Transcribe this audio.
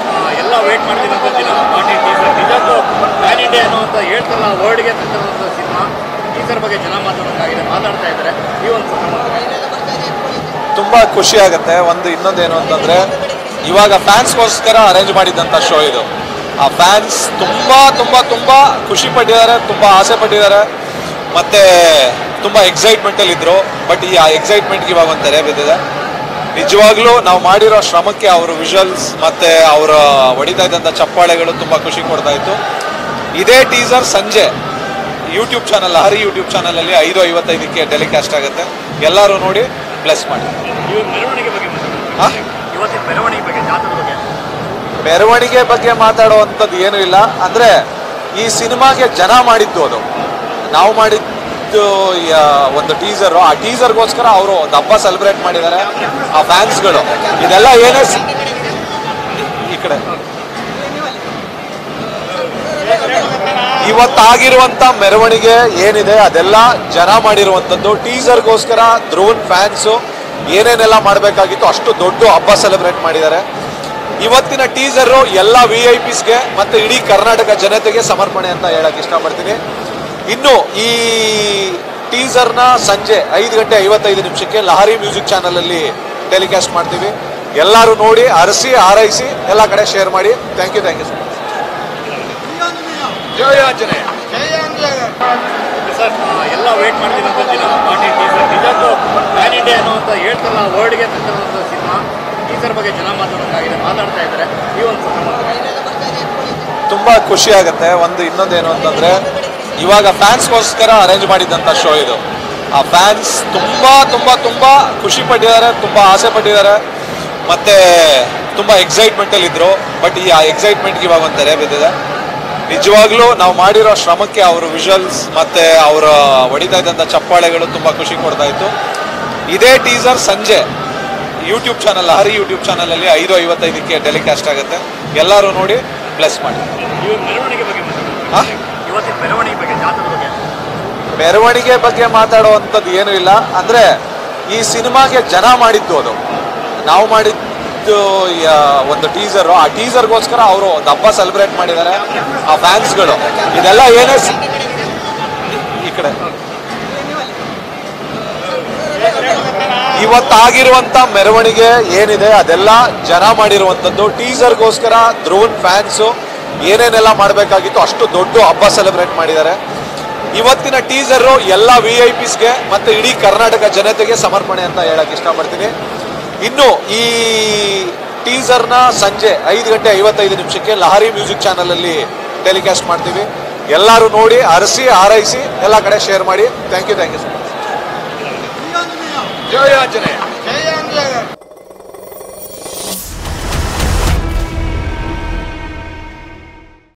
ಎಲ್ಲ ವೇಟ್ ಮಾಡ್ತಿರೋಂಥ ದಿನ ಪಾರ್ಟಿ ಟೀಸರ್ ನಿಜಕ್ಕೂ ಪ್ಯಾನ್ ಇಂಡಿಯಾ ಅನ್ನುವಂಥ ಹೇಳ್ತಾರಲ್ಲ ವರ್ಡ್ಗೆ ತಕ್ಕಂಥ ಸಿನಿಮಾ ಟೀಸರ್ ಬಗ್ಗೆ ಜನ ಮಾತಾಡೋಕ್ಕಾಗಿದೆ ಮಾತಾಡ್ತಾ ಇದ್ದಾರೆ ಈ ಒಂದು ಸಂದರ್ಭದಲ್ಲಿ ತುಂಬ ಖುಷಿ ಆಗುತ್ತೆ ಒಂದು ಇನ್ನೊಂದೇನು ಅಂತಂದರೆ ಇವಾಗ ಫ್ಯಾನ್ಸ್ಗೋಸ್ಕರ ಅರೇಂಜ್ ಮಾಡಿದ್ದಂಥ ಶೋ ಇದು ಆ ಫ್ಯಾನ್ಸ್ ತುಂಬ ತುಂಬ ತುಂಬ ಖುಷಿ ಪಟ್ಟಿದ್ದಾರೆ ತುಂಬ ಆಸೆ ಪಟ್ಟಿದ್ದಾರೆ ಮತ್ತು ತುಂಬ ಎಕ್ಸೈಟ್ಮೆಂಟಲ್ಲಿ ಇದ್ದರು ಬಟ್ ಈ ಆ ಎಕ್ಸೈಟ್ಮೆಂಟ್ಗೆ ಇವಾಗ ಒಂದು ತೆರೆ ಬಿದ್ದಿದೆ ನಿಜವಾಗ್ಲೂ ನಾವು ಮಾಡಿರೋ ಶ್ರಮಕ್ಕೆ ಅವರು ವಿಜುವಲ್ಸ್ ಮತ್ತು ಅವರ ಹೊಡಿತಾ ಇದ್ದಂಥ ಚಪ್ಪಾಳೆಗಳು ತುಂಬ ಖುಷಿ ಕೊಡ್ತಾ ಇತ್ತು ಇದೇ ಟೀಸರ್ ಸಂಜೆ ಯೂಟ್ಯೂಬ್ ಚಾನಲ್ ಹರಿ ಯೂಟ್ಯೂಬ್ ಚಾನಲಲ್ಲಿ ಐದು ಐವತ್ತೈದಕ್ಕೆ ಟೆಲಿಕಾಸ್ಟ್ ಆಗುತ್ತೆ ಎಲ್ಲರೂ ನೋಡಿ ಬ್ಲೆಸ್ ಮಾಡಿ ಇವಾಗ ಮೆರವಣಿಗೆ ಬಗ್ಗೆ ಹಾ? ಮಾತಾಡೋದು ಇವತ್ತಿನ ಮೆರವಣಿಗೆ ಬಗ್ಗೆ ಜಾತ್ರೆ ಬಗ್ಗೆ ಮೆರವಣಿಗೆ ಬಗ್ಗೆ ಮಾತಾಡುವಂಥದ್ದು ಏನೂ ಇಲ್ಲ ಅಂದರೆ ಈ ಸಿನಿಮಾಗೆ ಜನ ಮಾಡಿದ್ದು ಅದು ನಾವು ಮಾಡಿದ್ದು ಯಾ- ಒಂದು ಟೀಸರು ಆ ಟೀಸರ್ಗೋಸ್ಕರ ಅವರು ಒಂದು ಹಬ್ಬ ಸೆಲೆಬ್ರೇಟ್ ಮಾಡಿದ್ದಾರೆ ಆ ಫ್ಯಾನ್ಸ್ಗಳು ಇದೆಲ್ಲ ಏನೇ ಸಿ- ಈ ಕಡೆ ಇವತ್ತಾಗಿರುವಂಥ ಮೆರವಣಿಗೆ ಏನಿದೆ ಅದೆಲ್ಲ ಜನ ಮಾಡಿರುವಂಥದ್ದು ಟೀಸರ್ಗೋಸ್ಕರ ಧ್ರುವನ್ ಫ್ಯಾನ್ಸು ಏನೇನೆಲ್ಲ ಮಾಡಬೇಕಾಗಿತ್ತು ಅಷ್ಟು ದೊಡ್ಡ ಹಬ್ಬ ಸೆಲೆಬ್ರೇಟ್ ಮಾಡಿದ್ದಾರೆ ಇವತ್ತಿನ ಟೀಸರು ಎಲ್ಲ ವಿ ಐ ಪಿಸ್ಗೆ ಮತ್ತು ಇಡೀ ಕರ್ನಾಟಕ ಜನತೆಗೆ ಸಮರ್ಪಣೆ ಅಂತ ಹೇಳಕ್ ಇಷ್ಟಪಡ್ತೀನಿ ಇನ್ನು ಈ ಟೀಸರ್ನ ಸಂಜೆ ಐದು ಗಂಟೆ ಐವತ್ತೈದು ನಿಮಿಷಕ್ಕೆ ಲಹರಿ ಮ್ಯೂಸಿಕ್ ಚಾನಲಲ್ಲಿ ಟೆಲಿಕಾಸ್ಟ್ ಮಾಡ್ತೀವಿ ಎಲ್ಲರೂ ನೋಡಿ ಅರಸಿ ಹಾರೈಸಿ ಎಲ್ಲ ಕಡೆ ಶೇರ್ ಮಾಡಿ thank you thank you so much ಜಯ ಆಂಜನೇಯ ಸರ್ ಎಲ್ಲ ವೇಟ್ ಮಾಡ್ತಿರೋಂಥ ದಿನ ಪಾರ್ಟಿ ಟೀಸರ್ ನಿಜಕ್ಕೂ ಪ್ಯಾನ್ ಇಂಡಿಯಾ ಅನ್ನುವಂಥ ಹೇಳ್ತಾರಲ್ಲ ವರ್ಡ್ಗೆ ತಕ್ಕಂಥ ಸಿನಿಮಾ ಟೀಸರ್ ಬಗ್ಗೆ ಜನ ಮಾತಾಡೋಕ್ಕಾಗಿದೆ ಮಾತಾಡ್ತಾ ಇದ್ದಾರೆ ಈ ಒಂದು ಸಂದರ್ಭದಲ್ಲಿ ತುಂಬ ಖುಷಿ ಆಗುತ್ತೆ ಒಂದು ಇನ್ನೊಂದೇನು ಅಂತಂದರೆ ಇವಾಗ ಫ್ಯಾನ್ಸ್ಗೋಸ್ಕರ ಅರೇಂಜ್ ಮಾಡಿದ್ದಂಥ ಶೋ ಇದು ಆ ಫ್ಯಾನ್ಸ್ ತುಂಬ ತುಂಬ ತುಂಬ ಖುಷಿ ಪಟ್ಟಿದ್ದಾರೆ ತುಂಬ ಆಸೆ ಪಟ್ಟಿದ್ದಾರೆ ಮತ್ತು ತುಂಬ ಎಕ್ಸೈಟ್ಮೆಂಟಲ್ಲಿ ಇದ್ದರು ಬಟ್ ಈ ಆ ಎಕ್ಸೈಟ್ಮೆಂಟ್ಗೆ ಇವಾಗ ಒಂದು ತೆರೆ ಬಿದ್ದಿದೆ ನಿಜವಾಗ್ಲೂ ನಾವು ಮಾಡಿರೋ ಶ್ರಮಕ್ಕೆ ಅವರು ವಿಜುವಲ್ಸ್ ಮತ್ತು ಅವರ ಹೊಡಿತಾ ಇದ್ದಂಥ ಚಪ್ಪಾಳೆಗಳು ತುಂಬ ಖುಷಿ ಕೊಡ್ತಾ ಇತ್ತು ಇದೇ ಟೀಸರ್ ಸಂಜೆ ಯೂಟ್ಯೂಬ್ ಚಾನಲ್ ಹರಿ ಯೂಟ್ಯೂಬ್ ಚಾನಲಲ್ಲಿ ಐದು ಐವತ್ತೈದಕ್ಕೆ ಟೆಲಿಕಾಸ್ಟ್ ಆಗುತ್ತೆ ಎಲ್ಲರೂ ನೋಡಿ ಬ್ಲೆಸ್ ಮಾಡಿ ಇವಾಗ ಮೆರವಣಿಗೆ ಬಗ್ಗೆ ಮಾತಾಡೋದು ಹಾ? ಇವತ್ತಿನ ಮೆರವಣಿಗೆ ಬಗ್ಗೆ ಜಾತ್ರೆ ಬಗ್ಗೆ ಮೆರವಣಿಗೆ ಬಗ್ಗೆ ಮಾತಾಡುವಂಥದ್ದು ಏನೂ ಇಲ್ಲ ಅಂದರೆ ಈ ಸಿನಿಮಾಗೆ ಜನ ಮಾಡಿದ್ದು ಅದು ನಾವು ಮಾಡಿದ್ದು ಯಾ- ಒಂದು ಟೀಸರು ಆ ಟೀಸರ್ಗೋಸ್ಕರ ಅವರು ಒಂದು ಹಬ್ಬ ಸೆಲೆಬ್ರೇಟ್ ಮಾಡಿದ್ದಾರೆ ಆ ಫ್ಯಾನ್ಸ್ಗಳು ಇದೆಲ್ಲ ಏನೇ ಸಿ- ಈ ಕಡೆ ಇವತ್ತಾಗಿರುವಂಥ ಮೆರವಣಿಗೆ ಏನಿದೆ ಅದೆಲ್ಲ ಜನ ಮಾಡಿರುವಂಥದ್ದು ಟೀಸರ್ಗೋಸ್ಕರ ಧ್ರುವನ್ ಫ್ಯಾನ್ಸು ಏನೇನೆಲ್ಲ ಮಾಡಬೇಕಾಗಿತ್ತು ಅಷ್ಟು ದೊಡ್ಡ ಹಬ್ಬ ಸೆಲೆಬ್ರೇಟ್ ಮಾಡಿದ್ದಾರೆ ಇವತ್ತಿನ ಟೀಸರು ಎಲ್ಲ ವಿ ಐ ಪಿಸ್ಗೆ ಮತ್ತು ಇಡೀ ಕರ್ನಾಟಕ ಜನತೆಗೆ ಸಮರ್ಪಣೆ ಅಂತ ಹೇಳಕ್ ಇಷ್ಟಪಡ್ತೀನಿ ಇನ್ನು ಈ ಟೀಸರ್ನ ಸಂಜೆ ಐದು ಗಂಟೆ ಐವತ್ತೈದು ನಿಮಿಷಕ್ಕೆ ಲಹರಿ ಮ್ಯೂಸಿಕ್ ಚಾನಲಲ್ಲಿ ಟೆಲಿಕಾಸ್ಟ್ ಮಾಡ್ತೀವಿ ಎಲ್ಲರೂ ನೋಡಿ ಅರಸಿ ಹಾರೈಸಿ ಎಲ್ಲ ಕಡೆ ಶೇರ್ ಮಾಡಿ thank you thank you so much ಜಯ ಆಂಜನೇಯ